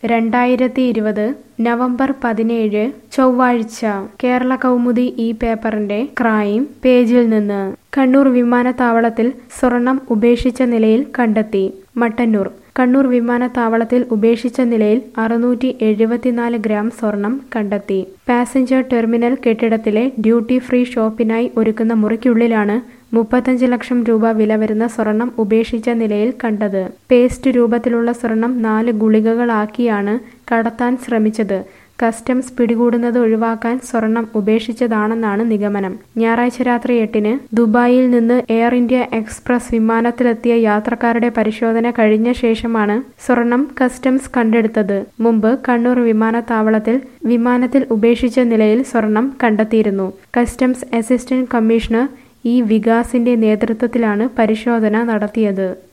രണ്ടായിരത്തി ഇരുപത് നവംബർ പതിനേഴ് ചൊവ്വാഴ്ച കേരള കൗമുദി ഈ പേപ്പറിന്റെ ക്രൈം പേജിൽ നിന്ന് കണ്ണൂർ വിമാനത്താവളത്തിൽ സ്വർണം ഉപേക്ഷിച്ച നിലയിൽ കണ്ടെത്തി മട്ടന്നൂർ കണ്ണൂർ വിമാനത്താവളത്തിൽ ഉപേക്ഷിച്ച നിലയിൽ അറുന്നൂറ്റി എഴുപത്തിനാല് ഗ്രാം സ്വർണം കണ്ടെത്തി പാസഞ്ചർ ടെർമിനൽ കെട്ടിടത്തിലെ ഡ്യൂട്ടി ഫ്രീ ഷോപ്പിനായി ഒരുക്കുന്ന മുറിക്കുള്ളിലാണ് മുപ്പത്തഞ്ച് ലക്ഷം രൂപ വില വരുന്ന സ്വർണം ഉപേക്ഷിച്ച നിലയിൽ കണ്ടത് പേസ്റ്റ് രൂപത്തിലുള്ള സ്വർണം നാല് ഗുളികകളാക്കിയാണ് കടത്താൻ ശ്രമിച്ചത് കസ്റ്റംസ് പിടികൂടുന്നത് ഒഴിവാക്കാൻ സ്വർണം ഉപേക്ഷിച്ചതാണെന്നാണ് നിഗമനം ഞായറാഴ്ച രാത്രി എട്ടിന് ദുബായിൽ നിന്ന് എയർ ഇന്ത്യ എക്സ്പ്രസ് വിമാനത്തിലെത്തിയ യാത്രക്കാരുടെ പരിശോധന കഴിഞ്ഞ ശേഷമാണ് സ്വർണം കസ്റ്റംസ് കണ്ടെടുത്തത് മുമ്പ് കണ്ണൂർ വിമാനത്താവളത്തിൽ വിമാനത്തിൽ ഉപേക്ഷിച്ച നിലയിൽ സ്വർണം കണ്ടെത്തിയിരുന്നു കസ്റ്റംസ് അസിസ്റ്റന്റ് കമ്മീഷണർ ഇ വികാസിന്റെ നേതൃത്വത്തിലാണ് പരിശോധന നടത്തിയത്